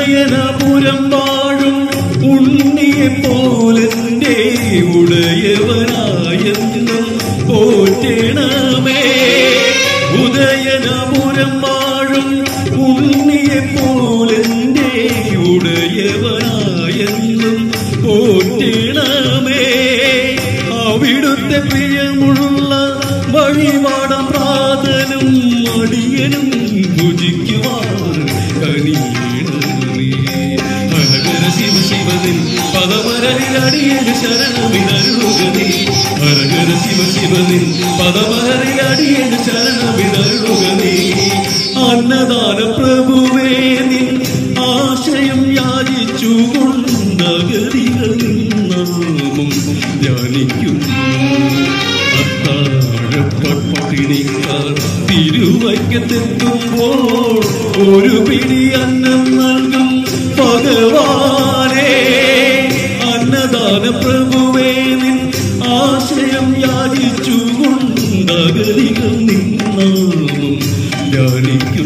ഉദയനപുരം വാഴും ഉണ്ണിയെ പോലെന്റെ ഉടയവനായെന്നും പോറ്റണമേ ഉദയനപുരം വാഴും ഉണ്ണിയെ പോലെന്റെ ഉടയവനായെന്നും പോറ്റണമേ അവിടുത്തെ പ്രിയമുള്ള വഴിപാടം പ്രാതനും അടിയനും ഭുജിക്കുവാൻ കനിയണമേ ഹരഹര ശിവ ശിവനിൽ പദമരലിൽ അടിയന് ശരണമിതരുകനേ ഹരഹര ശിവ ശിവനിൽ പദമരലിൽ അടിയന് ശരണമിതരുകനേ അന്നദാന പ്രഭുവേ നിൻ ആശയം യാചിച്ചുകൊണ്ടഗതികൾ നാമം ധ്യാനിക്കുന്നു അത്താഴപ്പട്ടിണിക്കാർ തിരുവയ്ക്കത്തെത്തുമ്പോൾ ഒരു പിടി അന്നം നൽകും ഭഗവാനേ അന്നദാന പ്രഭുവേ നിൻ ആശയം യാചിച്ചുകൊണ്ടകലികൾ നിന്നാമം ധ്യാനിക്കുന്നു